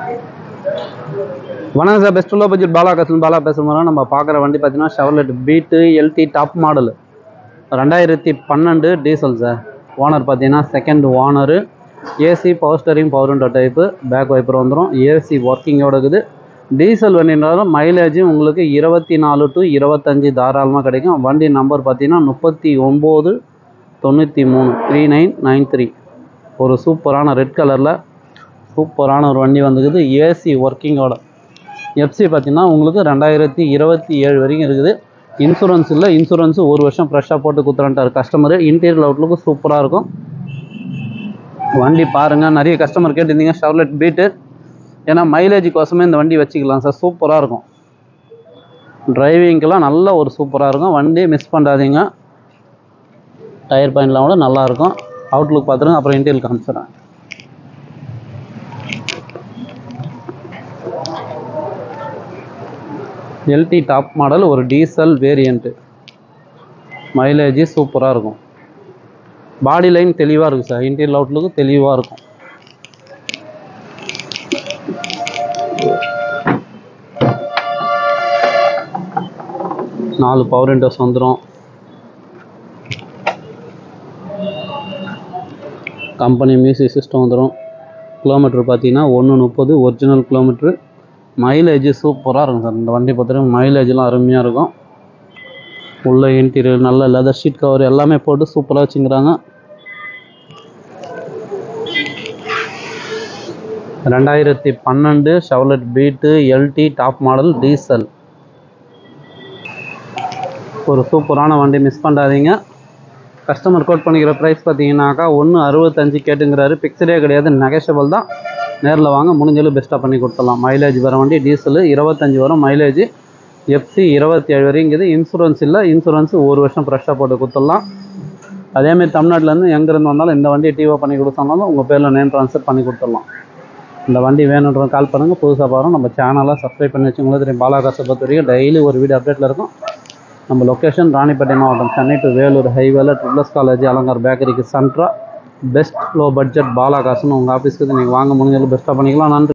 வணக்கம் sir best low budget பாலா கசன் பாலா பேசுகிறோம் நம்ம பார்க்குற வண்டி பார்த்தீங்கன்னா Chevrolet Beat LT top model ரெண்டாயிரத்தி பன்னெண்டு டீசல் சார் ஓனர் பார்த்தீங்கன்னா second owner AC power steering power window type back wiper வந்துடும் ஏசி ஒர்க்கிங்கோட இருக்குது டீசல் வண்டினாலும் மைலேஜ் உங்களுக்கு இருபத்தி நாலு டு இருபத்தஞ்சி தாராளமாக கிடைக்கும் வண்டி நம்பர் பார்த்தீங்கன்னா முப்பத்தி ஒம்பது தொண்ணூற்றி மூணு த்ரீ நைன் நைன் த்ரீ ஒரு சூப்பரான ரெட் கலரில் சூப்பரான ஒரு வண்டி வந்துக்குது ஏசி ஒர்க்கிங்கோட எஃப்சி பார்த்தீங்கன்னா உங்களுக்கு ரெண்டாயிரத்தி இருபத்தி ஏழு வரைக்கும் இருக்குது இன்சூரன்ஸ் இல்லை இன்சூரன்ஸ் ஒரு வருஷம் ஃப்ரெஷ்ஷாக போட்டு கொடுத்துறன்ட்டார் கஸ்டமர் இன்டீரியர் அவுட்லுக்கு சூப்பராக இருக்கும் வண்டி பாருங்கள் நிறைய கஸ்டமர் கேட்டிருந்தீங்க ஷவர்லெட் பீட்டு ஏன்னா மைலேஜ் கோசமே இந்த வண்டி வச்சுக்கலாம் சார் சூப்பராக இருக்கும் டிரைவிங்க்கெல்லாம் நல்ல ஒரு சூப்பராக இருக்கும் வண்டியை மிஸ் பண்ணாதீங்க டயர் பாயிண்ட்லாம் கூட நல்லாயிருக்கும் அவுட்லுக் பார்த்துருங்க அப்புறம் இன்டீரியல் காமிச்சிடுறேன் எல்டி டாப் மாடல் ஒரு டீசல் வேரியண்ட்டு மைலேஜ் சூப்பராக இருக்கும் பாடி லைன் தெளிவாக இருக்குது சார் இன்டீரியல் அவுட்லுக்கு தெளிவாக இருக்கும் நாலு பவர் விண்டோஸ் வந்துடும் கம்பெனி மியூசிக் சிஸ்டம் வந்துடும் கிலோமீட்டர் பார்த்தீங்கன்னா ஒன்று முப்பது ஒரிஜினல் கிலோமீட்ரு மைலேஜ் சூப்பராக இருக்கும் சார் இந்த வண்டி பார்த்தீங்கன்னா மைலேஜ்லாம் அருமையாக இருக்கும் உள்ள இன்டீரியர் நல்ல லெதர் ஷீட் கவர் எல்லாமே போட்டு சூப்பராக வச்சுக்கிறாங்க ரெண்டாயிரத்தி பன்னெண்டு Chevrolet Beat LT top model diesel ஒரு சூப்பரான வண்டி மிஸ் பண்ணாதீங்க கஸ்டமர் கோட் பண்ணிக்கிற ப்ரைஸ் பார்த்தீங்கன்னாக்கா ஒன்று அறுபத்தஞ்சு கேட்டுங்கிறாரு பிக்சரே கிடையாது நெகஷபிள் தான் நேரில் வாங்க முடிஞ்சளவு பெஸ்ட்டாக பண்ணி கொடுத்துடலாம் மைலேஜ் வர வண்டி டீசலு இருபத்தஞ்சி வரும் மைலேஜ் எஃப்சி இருபத்தி ஏழு வரைக்குது இன்சூரன்ஸ் இல்லை இன்சூரன்ஸ் ஒரு வருஷம் ஃப்ரெஷ்ஷாக போட்டு கொடுத்துடலாம் அதேமாரி தமிழ்நாட்டிலேருந்து எங்கேருந்து வந்தாலும் இந்த வண்டியை டிஓ பண்ணி கொடுத்தாலும் உங்கள் பேரில் நேம் ட்ரான்ஸ்ஃபர் பண்ணி கொடுத்துடலாம் இந்த வண்டி வேணுன்றவங்க கால் பண்ணுங்கள் புதுசாக பாருங்கள் நம்ம சேனலை சப்ஸ்கிரைப் பண்ணி வச்சுங்களேன் தெரியும் பாலாகாசை பொறுத்த வரைக்கும் டெய்லி ஒரு வீடியோ அப்டேட்டில் இருக்கும் நம்ம லொக்கேஷன் ராணிப்பேட்டை மாவட்டம் சென்னை டு வேலூர் ஹைவேல ட்ரிப்ளஸ் காலேஜ் அலங்கார் பேக்கரிக்கு சென்ட்ரா பெஸ்ட் லோ பட்ஜெட் பாலாகாசுன்னு உங்கள் ஆஃபீஸ்க்கு நீங்கள் வாங்க முடிஞ்சாலும் பெஸ்ட்டாக பண்ணிக்கலாம் நன்றி